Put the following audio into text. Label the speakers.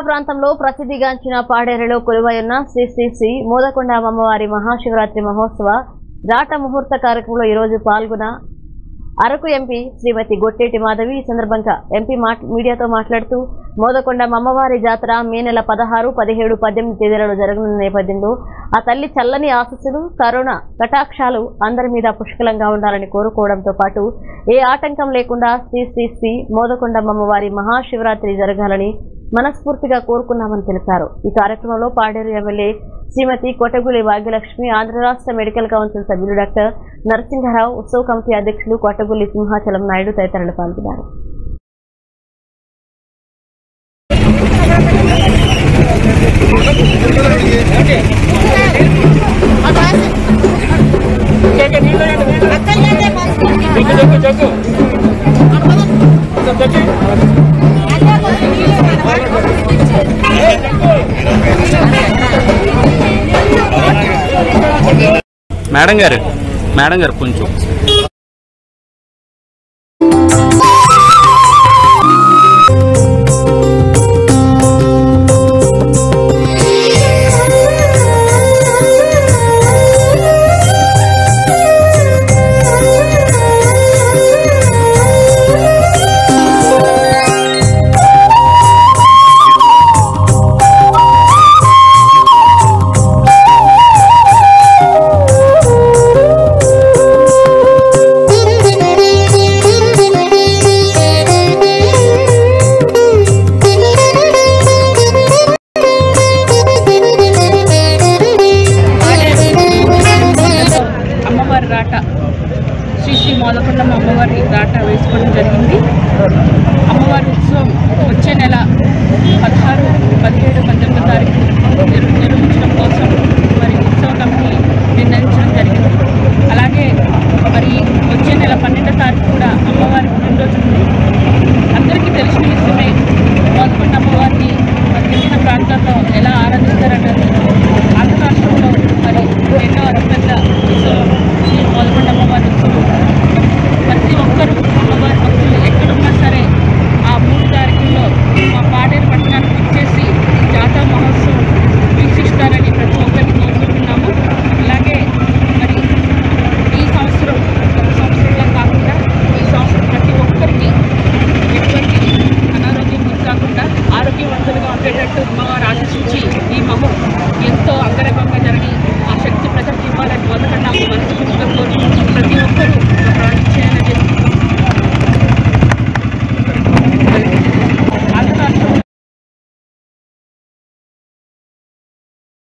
Speaker 1: ప్రాంతంలో ప్రసిద్ధిగాంచిన పాడేరులో కొలువైన శ్రీ శ్రీ శ్రీ మోదకొండ అమ్మవారి మహాశివరాత్రి మహోత్సవ రాట ముహూర్త కార్యక్రమంలో ఈరోజు పాల్గొన్న అరకు ఎంపీ శ్రీమతి గొట్టేటి మాధవి ఈ సందర్భంగా ఎంపీ మాట్ మీడియాతో మాట్లాడుతూ మోదకొండ అమ్మవారి జాతర మే నెల పదహారు పదిహేడు పద్దెనిమిది తేదీలలో జరగనున్న నేపథ్యంలో ఆ తల్లి చల్లని ఆశస్సులు కరుణ కటాక్షాలు అందరి మీద పుష్కలంగా ఉండాలని కోరుకోవడంతో పాటు ఏ ఆటంకం లేకుండా శ్రీ శ్రీ శ్రీ మోదకొండ అమ్మవారి మహాశివరాత్రి జరగాలని మనస్ఫూర్తిగా కోరుకున్నామని తెలిపారు ఈ కార్యక్రమంలో పాడేరు ఎమ్మెల్యే శ్రీమతి కొట్టగులి భాగ్యలక్ష్మి ఆంధ్ర రాష్ట్ర మెడికల్ కౌన్సిల్ సభ్యులు డాక్టర్ నరసింహారావు ఉత్సవ కమిటీ అధ్యక్షులు కొట్టగులి సింహాచలం నాయుడు తదితరులు పాల్గొన్నారు
Speaker 2: మేడం గారు మేడం గారు కొంచెం
Speaker 3: అమ్మవారి రాట శ్రీ శ్రీ మోదకొండమ్మ అమ్మవారి రాట వేసుకోవడం జరిగింది అమ్మవారి ఉత్సవం వచ్చే నెల పదహారు పదిహేడు పద్దెనిమిదో తారీఖు నిర్- నిర్వహించడం కోసం మరి ఉత్సవ కమిటీ నిర్ణయించడం జరిగింది అలాగే మరి వచ్చే నెల పన్నెండో తారీఖు కూడా అమ్మవారి పుట్టినరోజు ఉంది అందరికీ తెలిసిన విషయమే మోదకొండ అమ్మవారిని మరి వివిధ ప్రాంతాల్లో ఎలా ఆరాధిస్తారన్నది ఆంధ్ర రాష్ట్రంలో మరి రెండో అతిపెద్ద ఉత్సవం ఈ మోదకొండ అమ్మవారి ఉత్సవం ప్రతి ఒక్కరూ అమ్మవారి భక్తులు ఎక్కడున్నా సరే ఆ మూడు తారీఖుల్లో మా పాడేరు పట్టణానికి ఇచ్చేసి జాతర మహోత్సవం వీక్షిస్తారని ప్రతి ఒక్కరికి కోరుకుంటున్నాము అలాగే మరి ఈ సంవత్సరం గత సంవత్సరంలో కాకుండా ఈ సంవత్సరం ప్రతి ఒక్కరికి ఎటువంటి అనారోగ్యం గురి కాకుండా ఆరోగ్యవంతులుగా ఉండేటట్టు అమ్మవారు ఆశించి ఈ మహం ఎంతో అంగరంగంగా జరిగి ఆ శక్తి ప్రజలకు ఇవ్వాలని మొదట నాకు మనస్ఫూర్తిగా కోరుకుంటూ ప్రతి ఒక్కరూ ఒక ప్రాణం చేయాలని చెప్పి